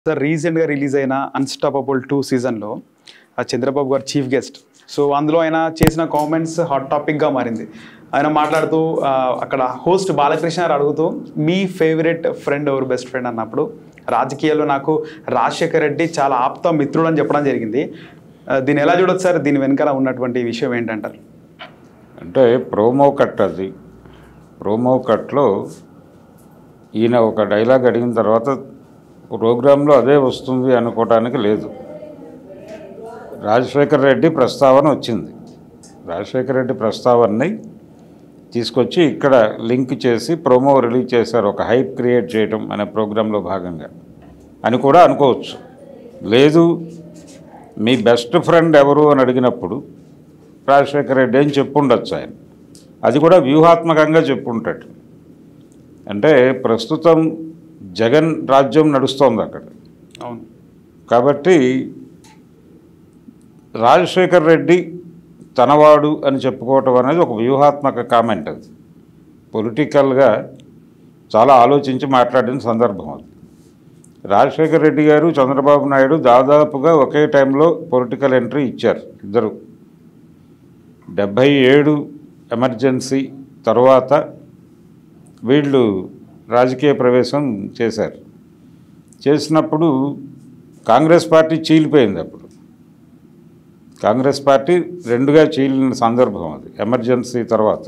Sir రీసెంట్గా release అయిన unstoppable two సీజన్లో ఆ చంద్రబాబు గారు చీఫ్ గెస్ట్ సో అందులో ఆయన చేసిన కామెంట్స్ హాట్ టాపిక్గా మారింది ఆయన మాట్లాడుతూ ఆ, అక్కడ హోస్ట్ బాలకృష్ణ గారు అడుగుతూ మీ ఫేవరెట్ ఫ్రెండ్ ఎవరు బెస్ట్ ఫ్రెండ్ అన్నప్పుడు రాజకీయాల్లో నాకు రాజశేఖర్ రెడ్డి చాలా ఆప్త మిత్రుడు అని చెప్పడం జరిగింది ఆ, దీన్ని ఎలా చూడొచ్చు సార్ దీని వెనకాల ఉన్నటువంటి విషయం ఏంటంటారు అంటే ప్రోమో కట్ అది ప్రోమో కట్లో ఈయన ఒక డైలాగ్ అడిగిన తర్వాత ప్రోగ్రాంలో అదే వస్తుంది అనుకోవటానికి లేదు రాజశేఖర్ రెడ్డి ప్రస్తావన వచ్చింది రాజశేఖర్ రెడ్డి ప్రస్తావనని తీసుకొచ్చి ఇక్కడ లింక్ చేసి ప్రోమో రిలీజ్ చేశారు ఒక హైప్ క్రియేట్ చేయడం అనే ప్రోగ్రాంలో భాగంగా అని కూడా అనుకోవచ్చు లేదు మీ బెస్ట్ ఫ్రెండ్ ఎవరు అని అడిగినప్పుడు రాజశేఖర రెడ్డి అని చెప్పుండొచ్చు ఆయన అది కూడా వ్యూహాత్మకంగా చెప్పుంటాడు అంటే ప్రస్తుతం జగన్ రాజ్యం నడుస్తోంది అక్కడ అవును కాబట్టి రాజశేఖర్ రెడ్డి తనవాడు అని చెప్పుకోవటం అనేది ఒక వ్యూహాత్మక కామెంట్ అది పొలిటికల్గా చాలా ఆలోచించి మాట్లాడిన సందర్భం అది రాజశేఖర్ రెడ్డి గారు చంద్రబాబు నాయుడు దాదాపుగా ఒకే టైంలో పొలిటికల్ ఎంట్రీ ఇచ్చారు ఇద్దరు డెబ్భై ఏడు ఎమర్జెన్సీ తర్వాత వీళ్ళు రాజకీయ ప్రవేశం చేశారు చేసినప్పుడు కాంగ్రెస్ పార్టీ చీలిపోయింది అప్పుడు కాంగ్రెస్ పార్టీ రెండుగా చీలిన సందర్భం అది ఎమర్జెన్సీ తర్వాత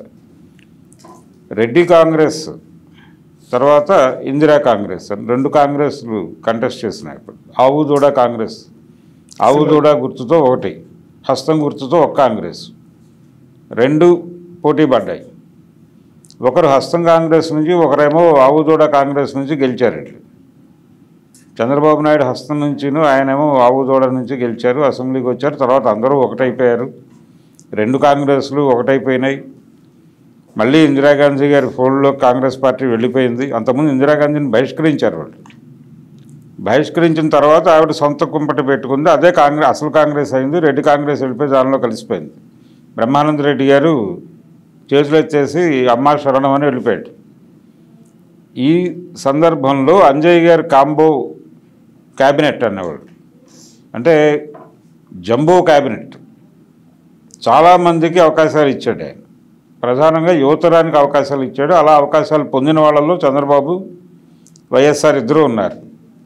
రెడ్డి కాంగ్రెస్ తర్వాత ఇందిరా కాంగ్రెస్ అని రెండు కాంగ్రెస్లు కంటెస్ట్ చేసినాయి ఇప్పుడు ఆవు దూడ కాంగ్రెస్ ఆవు దూడ గుర్తుతో ఒకటి హస్తం గుర్తుతో ఒక కాంగ్రెస్ రెండు పోటీ పడ్డాయి ఒకరు హస్తం కాంగ్రెస్ నుంచి ఒకరేమో ఆవుదూడ కాంగ్రెస్ నుంచి గెలిచారు ఇట్లా చంద్రబాబు నాయుడు హస్తం నుంచిను ఆయనేమో ఆవుదూడ నుంచి గెలిచారు అసెంబ్లీకి వచ్చారు తర్వాత అందరూ ఒకటైపోయారు రెండు కాంగ్రెస్లు ఒకటైపోయినాయి మళ్ళీ ఇందిరాగాంధీ గారి ఫోన్లో కాంగ్రెస్ పార్టీ వెళ్ళిపోయింది అంతకుముందు ఇందిరాగాంధీని బహిష్కరించారు వాళ్ళు బహిష్కరించిన తర్వాత ఆవిడ సొంత కుంపటి పెట్టుకుంది అదే కాంగ్రెస్ అసలు కాంగ్రెస్ అయింది రెడ్డి కాంగ్రెస్ వెళ్ళిపోయి దానిలో కలిసిపోయింది బ్రహ్మానంద రెడ్డి గారు చేతులు ఎత్తేసి అమ్మా శరణం అని వెళ్ళిపోయాడు ఈ సందర్భంలో అంజయ్ గారు కాంబో క్యాబినెట్ అన్నవాడు అంటే జంబో క్యాబినెట్ చాలామందికి అవకాశాలు ఇచ్చాడు ఆయన ప్రధానంగా యువతరానికి అవకాశాలు ఇచ్చాడు అలా అవకాశాలు పొందిన వాళ్ళలో చంద్రబాబు వైఎస్ఆర్ ఇద్దరు ఉన్నారు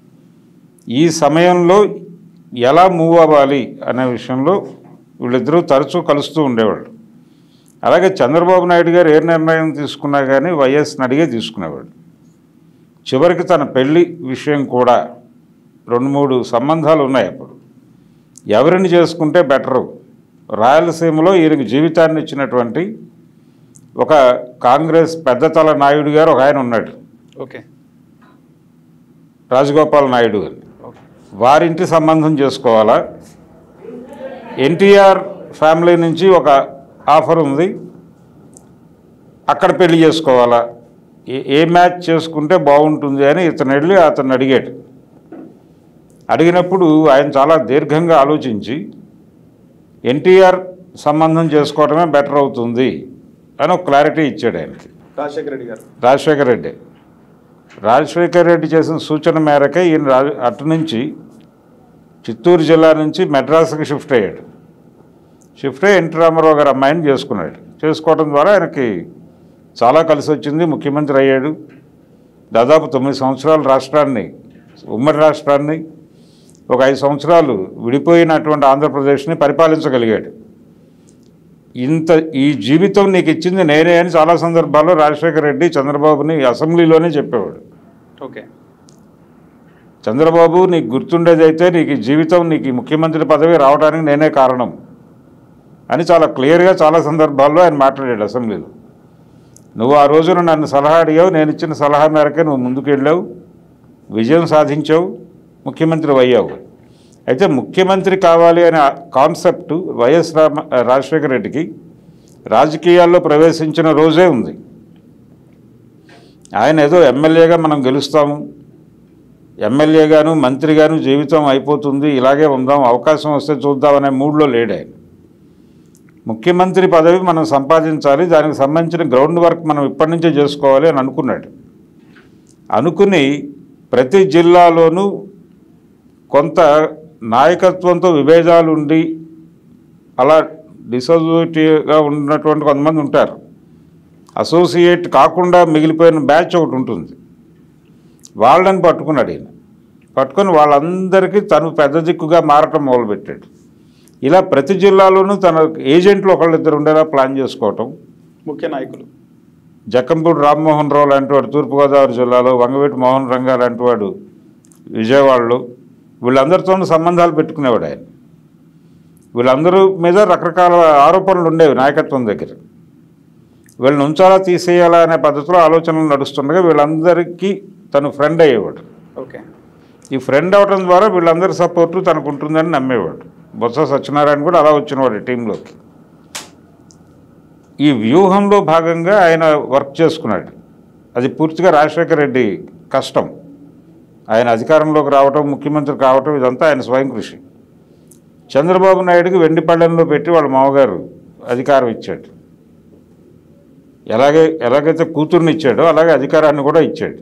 ఈ సమయంలో ఎలా మూవ్ అవ్వాలి అనే విషయంలో వీళ్ళిద్దరూ తరచూ కలుస్తూ ఉండేవాళ్ళు అలాగే చంద్రబాబు నాయుడు గారు ఏ నిర్ణయం తీసుకున్నా కానీ వైఎస్ని అడిగే తీసుకునేవాడు చివరికి తన పెళ్లి విషయం కూడా రెండు మూడు సంబంధాలు ఉన్నాయి అప్పుడు ఎవరిని చేసుకుంటే బెటరు రాయలసీమలో ఈయనకి జీవితాన్ని ఇచ్చినటువంటి ఒక కాంగ్రెస్ పెద్దతల నాయుడు గారు ఒక ఆయన ఉన్నాడు ఓకే రాజగోపాల్ నాయుడు అని ఓకే వారింటి సంబంధం చేసుకోవాలా ఎన్టీఆర్ ఫ్యామిలీ నుంచి ఒక ఆఫర్ ఉంది అక్కడ పెళ్లి చేసుకోవాలా ఏ ఏ మ్యాచ్ చేసుకుంటే బాగుంటుంది అని ఇతను వెళ్ళి అతను అడిగాడు అడిగినప్పుడు ఆయన చాలా దీర్ఘంగా ఆలోచించి ఎన్టీఆర్ సంబంధం చేసుకోవడమే బెటర్ అవుతుంది అని ఒక క్లారిటీ ఇచ్చాడు ఆయనకి రాజశేఖర రెడ్డి గారు రాజశేఖర రెడ్డి రాజశేఖర రెడ్డి చేసిన సూచన మేరకే ఈయన రాజ అటు నుంచి చిత్తూరు జిల్లా నుంచి మెడ్రాస్కి షిఫ్ట్ అయ్యాడు షిఫ్ట్ అయ్యి ఎన్టీ రామారావు గారు అమ్మాయిని చేసుకున్నాడు చేసుకోవడం ద్వారా ఆయనకి చాలా కలిసి వచ్చింది ముఖ్యమంత్రి అయ్యాడు దాదాపు తొమ్మిది సంవత్సరాలు రాష్ట్రాన్ని ఉమ్మడి రాష్ట్రాన్ని ఒక ఐదు సంవత్సరాలు విడిపోయినటువంటి ఆంధ్రప్రదేశ్ని పరిపాలించగలిగాడు ఇంత ఈ జీవితం నీకు ఇచ్చింది నేనే అని చాలా సందర్భాల్లో రాజశేఖర రెడ్డి చంద్రబాబుని అసెంబ్లీలోనే చెప్పేవాడు ఓకే చంద్రబాబు నీకు గుర్తుండేదైతే నీకు ఈ జీవితం నీకు ఈ ముఖ్యమంత్రి పదవి రావడానికి నేనే కారణం అని చాలా క్లియర్గా చాలా సందర్భాల్లో ఆయన మాట్లాడాడు అసెంబ్లీలో నువ్వు ఆ రోజున నన్ను సలహా అడిగావు నేను ఇచ్చిన సలహా మేరకే నువ్వు ముందుకు వెళ్ళావు విజయం సాధించావు ముఖ్యమంత్రి అయ్యావు అయితే ముఖ్యమంత్రి కావాలి అనే కాన్సెప్ట్ వైఎస్ రామ రాజశేఖర రెడ్డికి రాజకీయాల్లో ప్రవేశించిన రోజే ఉంది ఆయన ఏదో ఎమ్మెల్యేగా మనం గెలుస్తాము ఎమ్మెల్యేగాను మంత్రిగాను జీవితం అయిపోతుంది ఇలాగే ఉందాం అవకాశం వస్తే చూద్దామనే మూడ్లో లేడు ఆయన ముఖ్యమంత్రి పదవి మనం సంపాదించాలి దానికి సంబంధించిన గ్రౌండ్ వర్క్ మనం ఇప్పటి నుంచే చేసుకోవాలి అని అనుకున్నాడు అనుకుని ప్రతి జిల్లాలోనూ కొంత నాయకత్వంతో విభేదాలు ఉండి అలా డిసోసియేటివ్గా ఉన్నటువంటి కొంతమంది ఉంటారు అసోసియేట్ కాకుండా మిగిలిపోయిన బ్యాచ్ ఒకటి ఉంటుంది వాళ్ళని పట్టుకున్నాడు ఈయన పట్టుకొని వాళ్ళందరికీ తను పెద్ద దిక్కుగా మారటం మొదలుపెట్టాడు ఇలా ప్రతి జిల్లాలోనూ తన ఏజెంట్లు ఒకళ్ళిద్దరు ఉండేలా ప్లాన్ చేసుకోవటం ముఖ్య నాయకులు జక్కంపూడి రామ్మోహన్ రావు లాంటి వాడు తూర్పుగోదావరి జిల్లాలో వంగవీటి మోహన్ రంగా లాంటి వాడు విజయవాడలో వీళ్ళందరితోనూ సంబంధాలు పెట్టుకునేవాడు ఆయన వీళ్ళందరూ మీద రకరకాల ఆరోపణలు ఉండేవి నాయకత్వం దగ్గర వీళ్ళని ఉంచాలా తీసేయాలా అనే పద్ధతిలో ఆలోచనలు నడుస్తుండగా వీళ్ళందరికీ తను ఫ్రెండ్ అయ్యేవాడు ఓకే ఈ ఫ్రెండ్ అవడం ద్వారా వీళ్ళందరి సపోర్టు తనకు ఉంటుందని నమ్మేవాడు బొత్స సత్యనారాయణ కూడా అలా వచ్చినవాడు టీంలోకి ఈ వ్యూహంలో భాగంగా ఆయన వర్క్ చేసుకున్నాడు అది పూర్తిగా రాజశేఖర రెడ్డి కష్టం ఆయన అధికారంలోకి రావటం ముఖ్యమంత్రి కావటం ఇదంతా ఆయన స్వయం కృషి చంద్రబాబు నాయుడుకి వెండిపళ్ళెంలో పెట్టి వాళ్ళ మామగారు అధికారం ఇచ్చాడు ఎలాగే ఎలాగైతే కూతుర్ని ఇచ్చాడో అలాగే అధికారాన్ని కూడా ఇచ్చాడు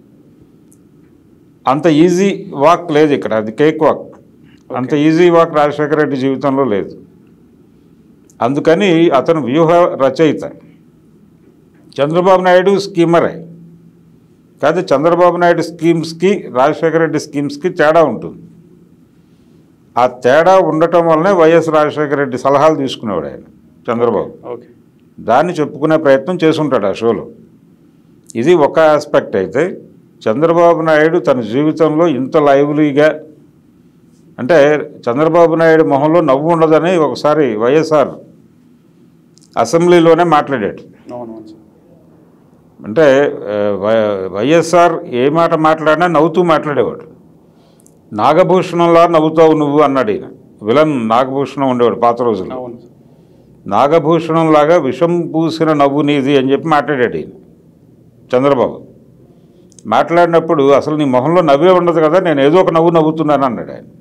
అంత ఈజీ వాక్ లేదు ఇక్కడ అది కేక్ వాక్ అంత ఈజీ వాక్ రాజశేఖర రెడ్డి జీవితంలో లేదు అందుకని అతను వ్యూహ రచయిత చంద్రబాబు నాయుడు స్కీమరే కాదు చంద్రబాబు నాయుడు స్కీమ్స్కి రాజశేఖర రెడ్డి స్కీమ్స్కి తేడా ఉంటుంది ఆ తేడా ఉండటం వల్లనే వైఎస్ రాజశేఖర రెడ్డి సలహాలు తీసుకునేవాడు ఆయన చంద్రబాబు ఓకే దాన్ని చెప్పుకునే ప్రయత్నం చేసుంటాడు ఆ షోలో ఇది ఒక ఆస్పెక్ట్ అయితే చంద్రబాబు నాయుడు తన జీవితంలో ఇంత లైవ్లీగా అంటే చంద్రబాబు నాయుడు మొహంలో నవ్వు ఉండదని ఒకసారి వైఎస్ఆర్ అసెంబ్లీలోనే మాట్లాడాడు అవును అవును సార్ అంటే ఆ, వై- వైఎస్ఆర్ ఏ మాట మాట్లాడినా నవ్వుతూ మాట్లాడేవాడు నాగభూషణంలా నవ్వుతావు నువ్వు అన్నాడు ఈయన విలన్ నాగభూషణం ఉండేవాడు పాత రోజుల్లో అవును సార్ నాగభూషణం లాగా విషం పూసిన నవ్వు నీది అని చెప్పి మాట్లాడాడు ఈయన చంద్రబాబు మాట్లాడినప్పుడు అసలు నీ మొహంలో నవ్వే ఉండదు కదా నేను ఏదో ఒక నవ్వు నవ్వుతున్నాను అన్నాడు ఆయన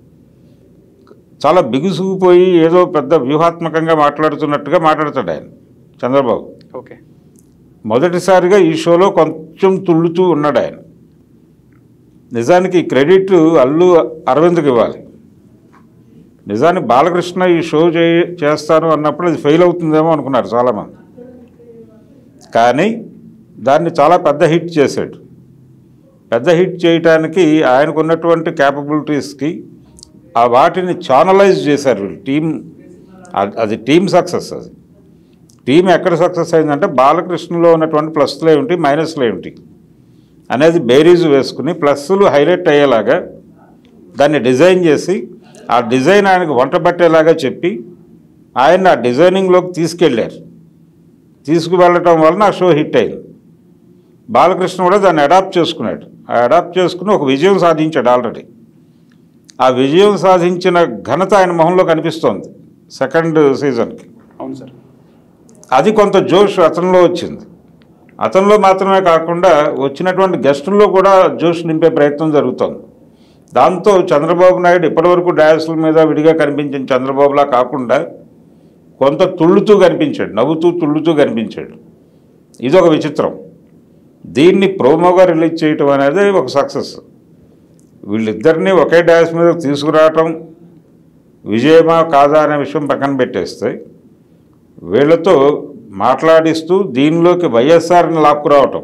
చాలా బిగుసుకుపోయి ఏదో పెద్ద వ్యూహాత్మకంగా మాట్లాడుతున్నట్టుగా మాట్లాడతాడు ఆయన చంద్రబాబు ఓకే మొదటిసారిగా ఈ షోలో కొంచెం తుళ్ళుతూ ఉన్నాడు ఆయన నిజానికి ఈ క్రెడిట్ అల్లు అరవింద్కి ఇవ్వాలి నిజానికి బాలకృష్ణ ఈ షో చే చేస్తాను అన్నప్పుడు అది ఫెయిల్ అవుతుందేమో అనుకున్నారు చాలామంది కానీ దాన్ని చాలా పెద్ద హిట్ చేశాడు పెద్ద హిట్ చేయటానికి ఆయనకు ఉన్నటువంటి క్యాపబిలిటీస్కి ఆ వాటిని ఛానలైజ్ చేశారు వీళ్ళు టీం అది- అది టీం సక్సెస్ అది టీం ఎక్కడ సక్సెస్ అయిందంటే బాలకృష్ణలో ఉన్నటువంటి ప్లస్లు ఏమిటి మైనస్లు ఏమిటి అనేది బేరీజు వేసుకుని ప్లస్లు హైలైట్ అయ్యేలాగా దాన్ని డిజైన్ చేసి ఆ డిజైన్ ఆయనకు వంట పట్టేలాగా చెప్పి ఆయన ఆ డిజైనింగ్లోకి తీసుకెళ్ళారు తీసుకువెళ్ళటం వలన ఆ షో హిట్ అయింది బాలకృష్ణ కూడా దాన్ని అడాప్ట్ చేసుకున్నాడు ఆ అడాప్ట్ చేసుకుని ఒక విజయం సాధించాడు ఆల్రెడీ ఆ విజయం సాధించిన ఘనత ఆయన మొహంలో కనిపిస్తోంది సెకండ్ సీజన్కి అవును సార్ అది కొంత జోష్ అతనిలో వచ్చింది అతనిలో మాత్రమే కాకుండా వచ్చినటువంటి గెస్టుల్లో కూడా జోష్ నింపే ప్రయత్నం జరుగుతోంది దాంతో చంద్రబాబు నాయుడు ఇప్పటివరకు డయాస్ల మీద విడిగా కనిపించిన చంద్రబాబులా కాకుండా కొంత తుళ్ళుతూ కనిపించాడు నవ్వుతూ తుళ్ళుతూ కనిపించాడు ఇది ఒక విచిత్రం దీన్ని ప్రోమోగా రిలీజ్ చేయటం అనేది ఒక సక్సెస్ వీళ్ళిద్దరినీ ఒకే డాన్స్ మీద తీసుకురావటం విజయమా కాదా అనే విషయం పక్కన పెట్టేస్తే వీళ్ళతో మాట్లాడిస్తూ దీనిలోకి వైఎస్ఆర్ని లాక్కురావటం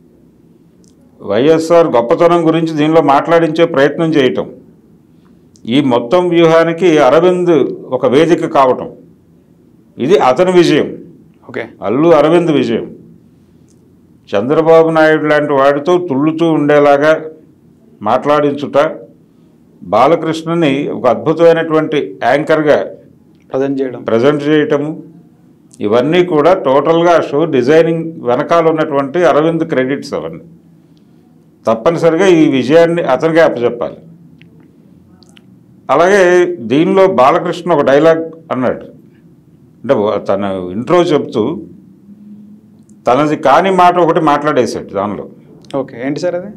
వైఎస్ఆర్ గొప్పతనం గురించి దీనిలో మాట్లాడించే ప్రయత్నం చేయటం ఈ మొత్తం వ్యూహానికి అరవింద్ ఒక వేదిక కావటం ఇది అతని విజయం ఓకే అల్లు అరవింద్ విజయం చంద్రబాబు నాయుడు లాంటి వాడితో తుళ్ళుతూ ఉండేలాగా మాట్లాడించుట బాలకృష్ణని ఒక అద్భుతమైనటువంటి యాంకర్గా ప్రజెంట్ చేయడం ప్రజెంట్ చేయటము ఇవన్నీ కూడా టోటల్గా షో డిజైనింగ్ వెనకాల ఉన్నటువంటి అరవింద్ క్రెడిట్స్ అవన్నీ తప్పనిసరిగా ఈ విజయాన్ని అతనికే అప్పచెప్పాలి అలాగే దీనిలో బాలకృష్ణ ఒక డైలాగ్ అన్నాడు అంటే తన ఇంట్రో చెప్తూ తనది కాని మాట ఒకటి మాట్లాడేశాడు దానిలో ఓకే ఏంటి సార్ అది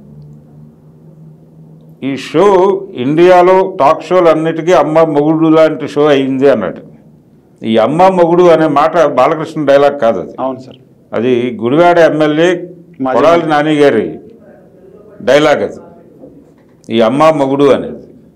ఈ షో ఇండియాలో టాక్ షోలు అన్నిటికీ అమ్మ మొగుడు లాంటి షో అయింది అన్నాడు ఈ అమ్మ మొగుడు అనే మాట బాలకృష్ణ డైలాగ్ కాదు అది అవును సార్ అది గుడివాడ ఎమ్మెల్యే మాజీ కొడాలి నాని గారి డైలాగ్ అది ఈ అమ్మ మొగుడు అనేది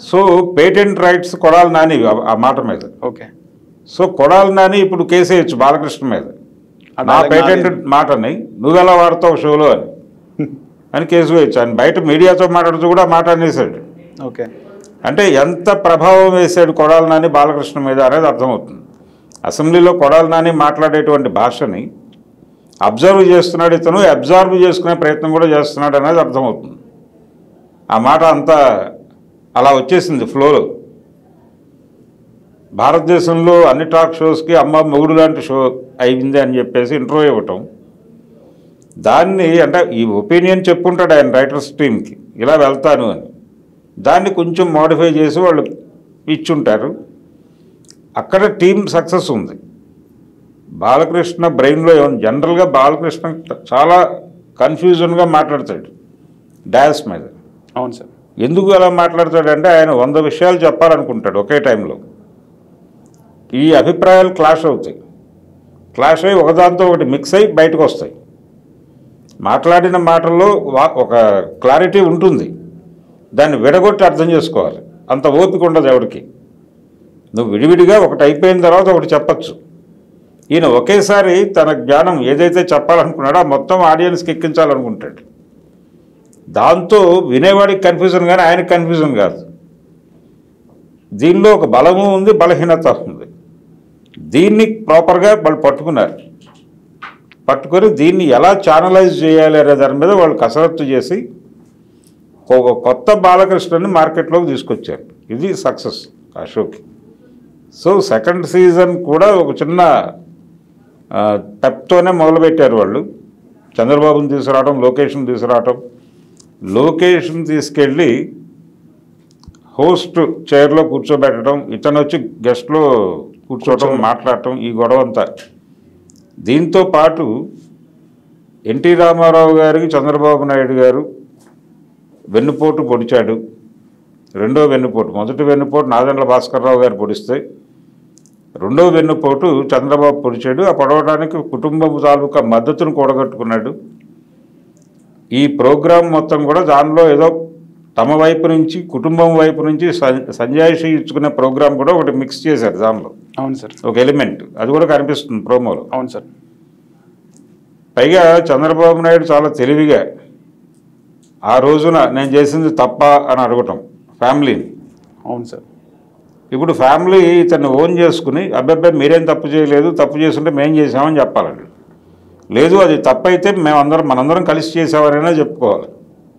so patent rights Kodali Nani ఆ- ఆ మాట మీద ఓకే సో కొడాలి నాని ఇప్పుడు కేసు వేయచ్చు బాలకృష్ణ మీద ఆ నా dialogue పేటెంట్ నాది. మాటని నువ్వెలా వాడతావు షోలో అని అని కేసు వేయచ్చు ఆయన బయట మీడియాతో మాట్లాడుతూ కూడా ఆ మాట అనేసాడు ఓకే అంటే ఎంత ప్రభావం వేసాడు కొడాలి నాని బాలకృష్ణ మీద అనేది అర్థమవుతుంది అసెంబ్లీలో కొడాలి నాని మాట్లాడేటువంటి భాషని అబ్జర్వ్ చేస్తున్నాడు ఇతను అబ్జర్వ్ చేసుకునే ప్రయత్నం కూడా చేస్తున్నాడు అనేది అర్థమవుతుంది ఆ మాట అంతా అలా వచ్చేసింది ఫ్లోలో భారతదేశంలో అన్ని టాక్ షోస్కి అమ్మ మొగుడు లాంటి షో అయింది అని చెప్పేసి ఇంటర్వ్యూ ఇవ్వటం దాన్ని అంటే ఈ ఒపీనియన్ చెప్పుంటాడు ఆయన రైటర్స్ టీమ్కి ఇలా వెళ్తాను అని దాన్ని కొంచెం మోడిఫై చేసి వాళ్ళు ఇచ్చుంటారు అక్కడ టీం సక్సెస్ ఉంది బాలకృష్ణ బ్రెయిన్లో ఏమన్నా జనరల్గా బాలకృష్ణ చాలా కన్ఫ్యూజన్గా మాట్లాడతాడు డాన్స్ మీద అవును సార్ ఎందుకు అలా మాట్లాడతాడంటే ఆయన వంద విషయాలు చెప్పాలనుకుంటాడు ఒకే టైంలో ఈ అభిప్రాయాలు క్లాష్ అవుతాయి క్లాష్ అయ్యి ఒకదాంతో ఒకటి మిక్స్ అయ్యి బయటకు వస్తాయి మాట్లాడిన మాటల్లో వా- ఒక క్లారిటీ ఉంటుంది దాన్ని విడగొట్టి అర్థం చేసుకోవాలి అంత ఓపిక ఉండదు ఎవరికి నువ్వు విడివిడిగా ఒకటి అయిపోయిన తర్వాత ఒకటి చెప్పచ్చు ఈయన ఒకేసారి తన జ్ఞానం ఏదైతే చెప్పాలనుకున్నాడో ఆ మొత్తం ఆడియన్స్కి ఎక్కించాలనుకుంటాడు దాంతో వినేవాడికి కన్ఫ్యూజన్ కానీ ఆయనకి కన్ఫ్యూజన్ కాదు దీనిలో ఒక బలము ఉంది బలహీనత ఉంది దీన్ని ప్రాపర్గా వాళ్ళు పట్టుకున్నారు పట్టుకొని దీన్ని ఎలా ఛానలైజ్ చేయాలి అనే దాని మీద వాళ్ళు కసరత్తు చేసి ఒక కొత్త బాలకృష్ణని మార్కెట్లోకి తీసుకొచ్చారు ఇది సక్సెస్ ఆ షోకి సో సెకండ్ సీజన్ కూడా ఒక చిన్న ఆ, పెప్తోనే మొదలుపెట్టారు వాళ్ళు చంద్రబాబుని తీసుకురావడం లోకేష్ని తీసుకురావడం లోకేష్ని తీసుకెళ్ళి హోస్ట్ చైర్లో కూర్చోబెట్టడం ఇతను వచ్చి గెస్ట్లో కూర్చోవడం మాట్లాడటం ఈ గొడవ అంతా దీంతో పాటు ఎన్టీ రామారావు గారికి చంద్రబాబు నాయుడు గారు వెన్నుపోటు పొడిచాడు రెండో వెన్నుపోటు మొదటి వెన్నుపోటు నాదెండ్ల భాస్కర్రావు గారు పొడిస్తే రెండో వెన్నుపోటు చంద్రబాబు పొడిచాడు ఆ పొడవడానికి కుటుంబం తాలూకా మద్దతును కూడగట్టుకున్నాడు ఈ ప్రోగ్రాం మొత్తం కూడా దానిలో ఏదో తమ వైపు నుంచి కుటుంబం వైపు నుంచి స- సంజాయిషి ఇచ్చుకునే ప్రోగ్రాం కూడా ఒకటి మిక్స్ చేశారు దానిలో అవును సార్ ఒక ఎలిమెంట్ అది కూడా కనిపిస్తుంది ప్రోమోలో అవును సార్ పైగా చంద్రబాబు నాయుడు చాలా తెలివిగా ఆ రోజున నేను చేసింది తప్ప అని అడగటం ఫ్యామిలీని అవును సార్ ఇప్పుడు ఫ్యామిలీ ఇతన్ని ఓన్ చేసుకుని అబ్బాయి మీరేం తప్పు చేయలేదు తప్పు చేస్తుంటే మేం చేసామని చెప్పాలండి లేదు అది తప్పు అయితే మేమందరం మనందరం కలిసి చేసామనైనా చెప్పుకోవాలి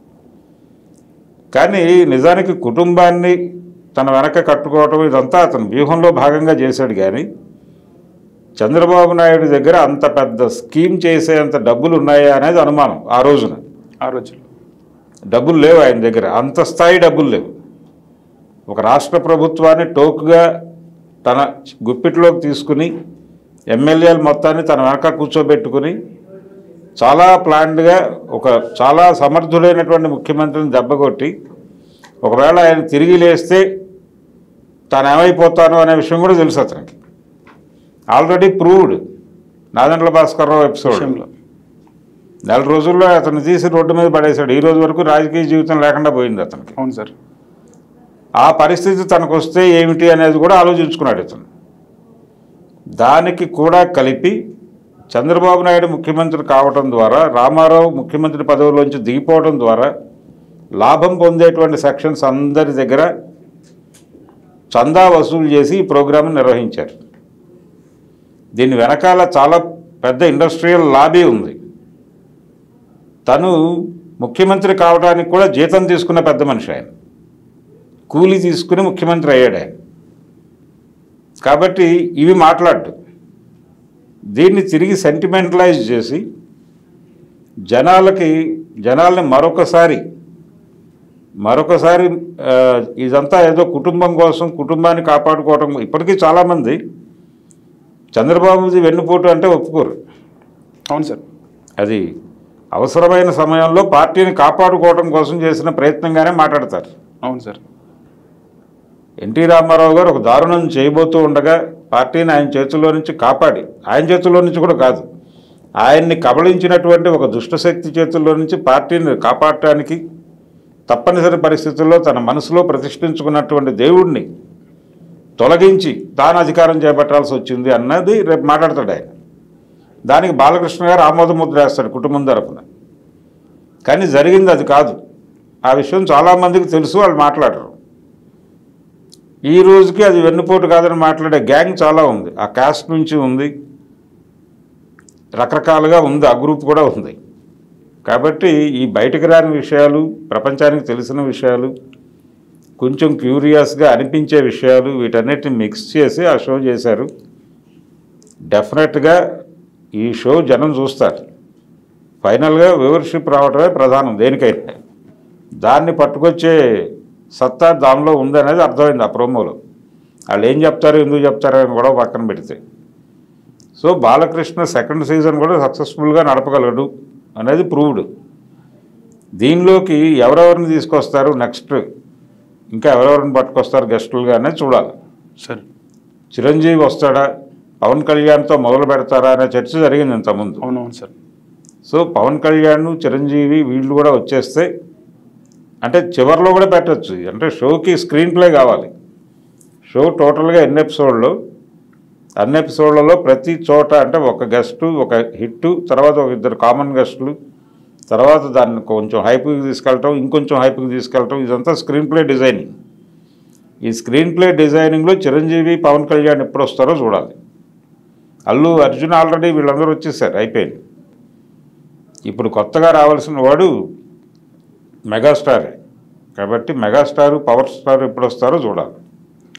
కానీ నిజానికి కుటుంబాన్ని తన వెనక కట్టుకోవటం ఇదంతా అతను వ్యూహంలో భాగంగా చేశాడు కానీ చంద్రబాబు నాయుడు దగ్గర అంత పెద్ద స్కీమ్ చేసేంత డబ్బులు ఉన్నాయా అనేది అనుమానం ఆ రోజున ఆ రోజుల్లో డబ్బులు లేవు ఆయన దగ్గర అంత స్థాయి డబ్బులు లేవు ఒక రాష్ట్ర ప్రభుత్వాన్ని టోకుగా తన గుప్పిట్లోకి తీసుకుని ఎమ్మెల్యేలు మొత్తాన్ని తన వెనక కూర్చోబెట్టుకుని చాలా ప్లాన్డ్గా ఒక చాలా సమర్థుడైనటువంటి ముఖ్యమంత్రిని దెబ్బకొట్టి ఒకవేళ ఆయన తిరిగి లేస్తే తాను ఏమైపోతాను అనే విషయం కూడా తెలుసు అతనికి already proved Nadendla Bhaskar Rao episode విషయంలో నెల రోజుల్లో అతను తీసి రోడ్డు మీద పడేశాడు ఈ రోజు వరకు రాజకీయ జీవితం లేకుండా పోయింది అతనికి అవును సార్ ఆ పరిస్థితి తనకు వస్తే ఏమిటి అనేది కూడా ఆలోచించుకున్నాడు ఇతను దానికి కూడా కలిపి చంద్రబాబు నాయుడు ముఖ్యమంత్రి కావటం ద్వారా రామారావు ముఖ్యమంత్రి పదవిలోంచి దిగిపోవడం ద్వారా లాభం పొందేటువంటి సెక్షన్స్ అందరి దగ్గర చందా వసూలు చేసి ఈ ప్రోగ్రాం నిర్వహించారు దీని వెనకాల చాలా పెద్ద ఇండస్ట్రియల్ లాబీ ఉంది తను ముఖ్యమంత్రి కావడానికి కూడా జీతం తీసుకున్న పెద్ద మనిషి ఆయన కూలీ తీసుకుని ముఖ్యమంత్రి అయ్యాడు ఆయన కాబట్టి ఇవి మాట్లాడు దీన్ని తిరిగి సెంటిమెంటలైజ్ చేసి జనాలకి జనాల్ని మరొకసారి మరొకసారి ఆ, ఇదంతా ఏదో కుటుంబం కోసం కుటుంబాన్ని కాపాడుకోవటం ఇప్పటికీ చాలామంది చంద్రబాబుది వెన్నుపోటు అంటే ఒప్పుకోరు అవును సార్ అది అవసరమైన సమయంలో పార్టీని కాపాడుకోవడం కోసం చేసిన ప్రయత్నంగానే మాట్లాడతారు అవును సార్ ఎన్టీ రామారావు గారు ఒక దారుణం చేయబోతూ ఉండగా పార్టీని ఆయన చేతుల్లో నుంచి కాపాడి ఆయన చేతుల్లో నుంచి కూడా కాదు ఆయన్ని కబళించినటువంటి ఒక దుష్టశక్తి చేతుల్లో నుంచి పార్టీని కాపాడటానికి తప్పనిసరి పరిస్థితుల్లో తన మనసులో ప్రతిష్ఠించుకున్నటువంటి దేవుణ్ణి తొలగించి తాను అధికారం చేపట్టాల్సి వచ్చింది అన్నది రేపు మాట్లాడతాడు ఆయన దానికి బాలకృష్ణ గారు ఆమోద ముద్ర వేస్తాడు కుటుంబం తరపున కానీ జరిగింది అది కాదు ఆ విషయం చాలామందికి తెలుసు వాళ్ళు మాట్లాడరు ఈ రోజుకి అది వెన్నుపోటు కాదని మాట్లాడే గ్యాంగ్ చాలా ఉంది ఆ కాస్ట్ నుంచి ఉంది రకరకాలుగా ఉంది ఆ గ్రూప్ కూడా ఉంది కాబట్టి ఈ బయటకు రాని విషయాలు ప్రపంచానికి తెలిసిన విషయాలు కొంచెం క్యూరియస్గా అనిపించే విషయాలు వీటన్నిటిని మిక్స్ చేసి ఆ షో చేశారు డెఫినెట్గా ఈ షో జనం చూస్తారు ఫైనల్గా వ్యూవర్షిప్ రావడమే ప్రధానం దేనికైనా దాన్ని పట్టుకొచ్చే సత్తా దానిలో ఉందనేది అర్థమైంది ఆ ప్రోమోలో వాళ్ళు ఏం చెప్తారు ఎందుకు చెప్తారు అని కూడా పక్కన పెడితే సో బాలకృష్ణ సెకండ్ సీజన్ కూడా సక్సెస్ఫుల్గా నడపగలడు అనేది ప్రూవ్డ్ దీనిలోకి ఎవరెవరిని తీసుకొస్తారు నెక్స్ట్ ఇంకా ఎవరెవరిని పట్టుకొస్తారు గెస్టులుగా అనేది చూడాలి సార్ చిరంజీవి వస్తాడా పవన్ కళ్యాణ్తో మొదలు పెడతారా అనే చర్చ జరిగింది ఇంతకుముందు అవునవును సార్ సో పవన్ కళ్యాణ్ చిరంజీవి వీళ్ళు కూడా వచ్చేస్తే అంటే చివరిలో కూడా పెట్టచ్చు అంటే షోకి స్క్రీన్ ప్లే కావాలి షో టోటల్గా ఎన్ని ఎపిసోడ్లు అన్ని ఎపిసోడ్లలో ప్రతి చోట అంటే ఒక గెస్టు ఒక హిట్ తర్వాత ఒక ఇద్దరు కామన్ గెస్టులు తర్వాత దాన్ని కొంచెం హైప్కి తీసుకెళ్ళటం ఇంకొంచెం హైప్కి తీసుకెళ్ళటం ఇదంతా స్క్రీన్ ప్లే డిజైనింగ్ ఈ స్క్రీన్ ప్లే డిజైనింగ్లో చిరంజీవి పవన్ కళ్యాణ్ ఎప్పుడు వస్తారో చూడాలి అల్లు అర్జున్ ఆల్రెడీ వీళ్ళందరూ వచ్చేసారు అయిపోయింది ఇప్పుడు కొత్తగా రావాల్సిన వాడు మెగాస్టారే కాబట్టి మెగాస్టార్ పవర్ స్టార్ ఎప్పుడు వస్తారో చూడాలి